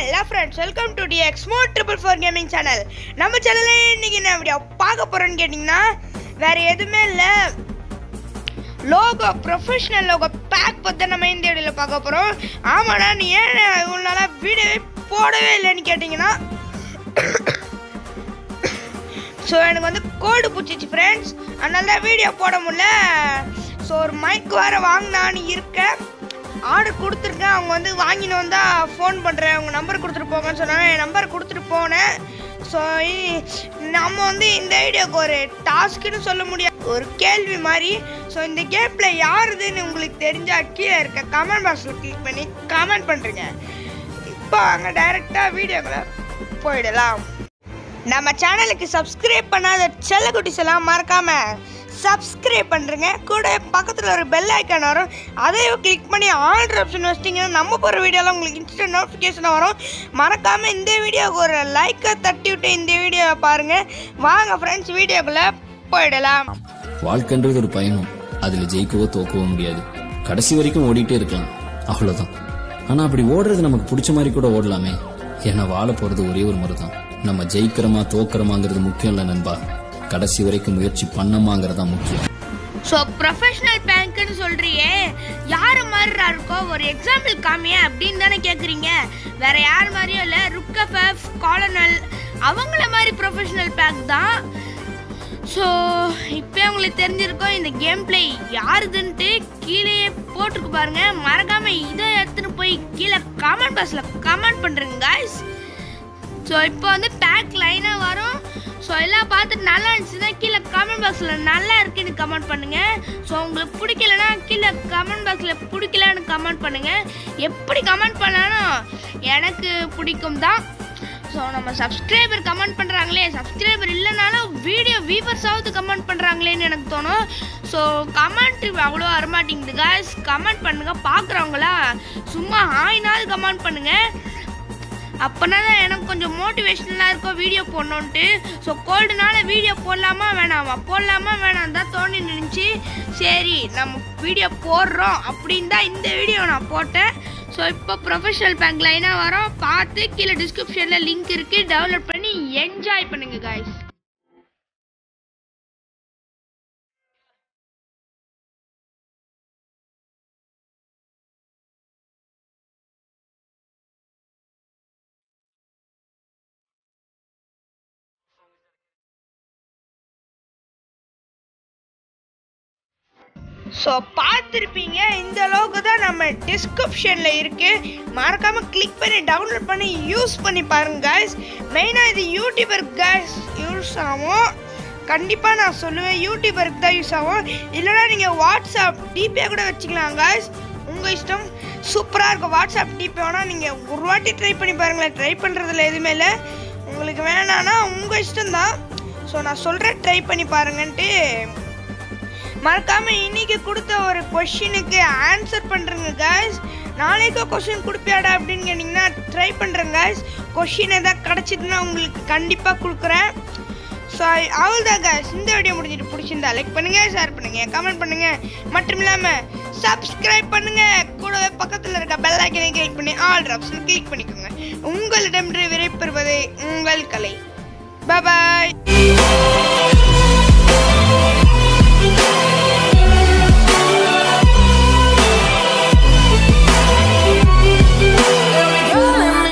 hello friends welcome to DX more triple four gaming channel நம்ம சேனலில் இன்னைக்கு என்ன வீடியோ பார்க்க போகிறோன்னு கேட்டிங்கன்னா வேறு எதுவுமே இல்லை லோகோ ப்ரொஃபஷனல் லோகோ பேக் பற்றி நம்ம இந்த வீடியோவில் பார்க்க போகிறோம் ஆமாடா நீ ஏன் இவ்வளோ நாளாக வீடியோவே போடவே இல்லைன்னு கேட்டிங்கன்னா ஸோ எனக்கு வந்து கோடு பிடிச்சிச்சு ஃப்ரெண்ட்ஸ் அதனால தான் வீடியோ போட முடியல ஸோ ஒரு மைக் வேறு வாங்கினான்னு இருக்கேன் ஆர்டர் கொடுத்துருக்கேன் அவங்க வந்து வாங்கின்னு வந்தால் ஃபோன் பண்ணுறேன் அவங்க நம்பர் கொடுத்துட்டு போங்கன்னு சொன்னாங்க என் நம்பர் கொடுத்துட்டு போனேன் ஸோ நம்ம வந்து இந்த வீடியோக்கு ஒரு டாஸ்க்குன்னு சொல்ல முடியாது ஒரு கேள்வி மாதிரி ஸோ இந்த கேமில் யாருதுன்னு உங்களுக்கு தெரிஞ்சால் கீழே இருக்க கமெண்ட் பாக்ஸில் கிளிக் பண்ணி கமெண்ட் பண்ணுறீங்க இப்போ அங்கே டைரெக்டாக வீடியோக்குள்ள போயிடலாம் நம்ம சேனலுக்கு சப்ஸ்கிரைப் பண்ணாத செல்லக்குட்டிஸ் எல்லாம் மறக்காம சப்ஸ்கிரைப் பண்ணுறங்க கூட பக்கத்தில் ஒரு பெல் ஐக்கான் வரும் அதையும் கிளிக் பண்ணி ஆல் ஆப்ஷன் வச்சிட்டிங்கன்னா நம்ம போகிற வீடியோலாம் உங்களுக்கு இன்ஸ்டன்ட் நோட்டிஃபிகேஷன் வரும் மறக்காமல் இந்த வீடியோவுக்கு ஒரு லைக்கை தட்டி விட்டு இந்த வீடியோவை பாருங்கள் வாங்க ஃப்ரெண்ட்ஸ் வீடியோக்குள்ளே போயிடலாம் வாழ்க்கைன்றது ஒரு பயணம் அதுல ஜெயிக்கவோ தோக்கவோ முடியாது கடைசி வரைக்கும் ஓடிட்டே இருக்கலாம் அவ்வளவுதான் ஆனா அப்படி ஓடுறது நமக்கு பிடிச்ச மாதிரி கூட ஓடலாமே ஏன்னா வாழ போறது ஒரே ஒரு முறை தான் நம்ம ஜெயிக்கிறோமா தோக்கிறோமாங்கிறது முக்கியம் இல்லை நண்பா கடைசி வரைக்கும் முயற்சி பண்ணமாங்கிறது தான் முக்கியம் ஸோ ப்ரொஃபஷனல் பேங்க்குன்னு சொல்றியே யார் மாதிரிடா இருக்கோ ஒரு எக்ஸாம்பிள் காமியே அப்படின்னு தானே கேட்குறீங்க வேற யார் மாதிரியும் இல்லை ருக்கஃபெஃப் காலனல் அவங்கள மாதிரி ப்ரொஃபஷனல் பேங்க் தான் ஸோ இப்போ உங்களுக்கு தெரிஞ்சிருக்கோம் இந்த கேம் பிளே யாருதுன்ட்டு கீழேயே போட்டுருக்கு பாருங்க மறக்காம இதை எடுத்துன்னு போய் கீழே கமெண்ட் பாக்ஸில் கமெண்ட் பண்ணுறேங்க guys ஸோ இப்போ வந்து பேக் லைனாக வரும் ஸோ எல்லாம் பார்த்துட்டு நல்லா இருந்துச்சுன்னா கீழே கமெண்ட் பாக்ஸில் நல்லா இருக்குன்னு கமெண்ட் பண்ணுங்கள் ஸோ உங்களுக்கு பிடிக்கலனா கீழே கமெண்ட் பாக்ஸில் பிடிக்கலன்னு கமெண்ட் பண்ணுங்கள் எப்படி கமெண்ட் பண்ணாலும் எனக்கு பிடிக்கும் தான் ஸோ நம்ம சப்ஸ்கிரைபர் கமெண்ட் பண்ணுறாங்களே சப்ஸ்கிரைபர் இல்லைனாலும் வீடியோ வியூவர்ஸாவது கமெண்ட் பண்ணுறாங்களேன்னு எனக்கு தோணும் ஸோ கமெண்ட் அவ்வளோ வரமாட்டேங்குது காய்ஸ் கமெண்ட் பண்ணுங்கள் பார்க்குறவங்களா சும்மா ஆயினாவது கமெண்ட் பண்ணுங்கள் அப்போனா தான் எனக்கு கொஞ்சம் மோட்டிவேஷனலாக இருக்கும் வீடியோ போடணுன்ட்டு ஸோ கோல்டுனால வீடியோ போடலாமா வேணாமா போடலாமா வேணாம் தான் தோணி நினச்சி சரி நம்ம வீடியோ போடுறோம் அப்படின்னு தான் இந்த வீடியோ நான் போட்டேன் ஸோ இப்போ ப்ரொஃபஷனல் பேங்க் லைனாக வரோம் பார்த்து கீழே டிஸ்கிரிப்ஷனில் லிங்க் இருக்குது டவுன்லோட் பண்ணி என்ஜாய் பண்ணுங்க காய்ஸ் ஸோ பார்த்துருப்பீங்க இந்த அளவுக்கு தான் நம்ம டிஸ்கிரிப்ஷனில் இருக்குது மறக்காமல் கிளிக் பண்ணி டவுன்லோட் பண்ணி யூஸ் பண்ணி பாருங்க guys மெயினாக இது யூடியூபர் guys யூஸ் ஆகும் கண்டிப்பாக நான் சொல்லுவேன் யூடியூபருக்கு தான் யூஸ் ஆகும் இல்லைனா நீங்கள் வாட்ஸ்அப் டிபே கூட வச்சுக்கலாம் guys உங்கள் இஷ்டம் சூப்பராக இருக்கும் வாட்ஸ்அப் டிபே வேணால் நீங்கள் ஒரு வாட்டி ட்ரை பண்ணி பாருங்களேன் ட்ரை பண்ணுறதுல எதுவுமே இல்லை உங்களுக்கு வேணான்னா உங்கள் இஷ்டம் தான் ஸோ நான் சொல்கிறேன் ட்ரை பண்ணி பாருங்கன்ட்டு மறக்காம இன்னைக்கு கொடுத்த ஒரு கொஷினுக்கு ஆன்சர் பண்றேங்க guys நாளைக்கு கொஷின் கொடுப்பியாடா அப்படின்னு கேட்டிங்கன்னா ட்ரை பண்ணுறேன் guys கொஷின் எதாவது கிடச்சிதுன்னா உங்களுக்கு கண்டிப்பாக கொடுக்குறேன் ஸோ அவ்வளோதான் guys இந்த வீடியோ முடிஞ்சிட்டு பிடிச்சிருந்தா லைக் பண்ணுங்க ஷேர் பண்ணுங்க கமெண்ட் பண்ணுங்க மற்றும் இல்லாமல் சப்ஸ்கிரைப் பண்ணுங்க கூடவே பக்கத்தில் இருக்க பெல் ஐக்கனை கிளிக் பண்ணி ஆல் ஆப்ஷன் கிளிக் பண்ணிக்கோங்க உங்களிடம் விரைப்பெறுவது உங்கள் கலை பாய்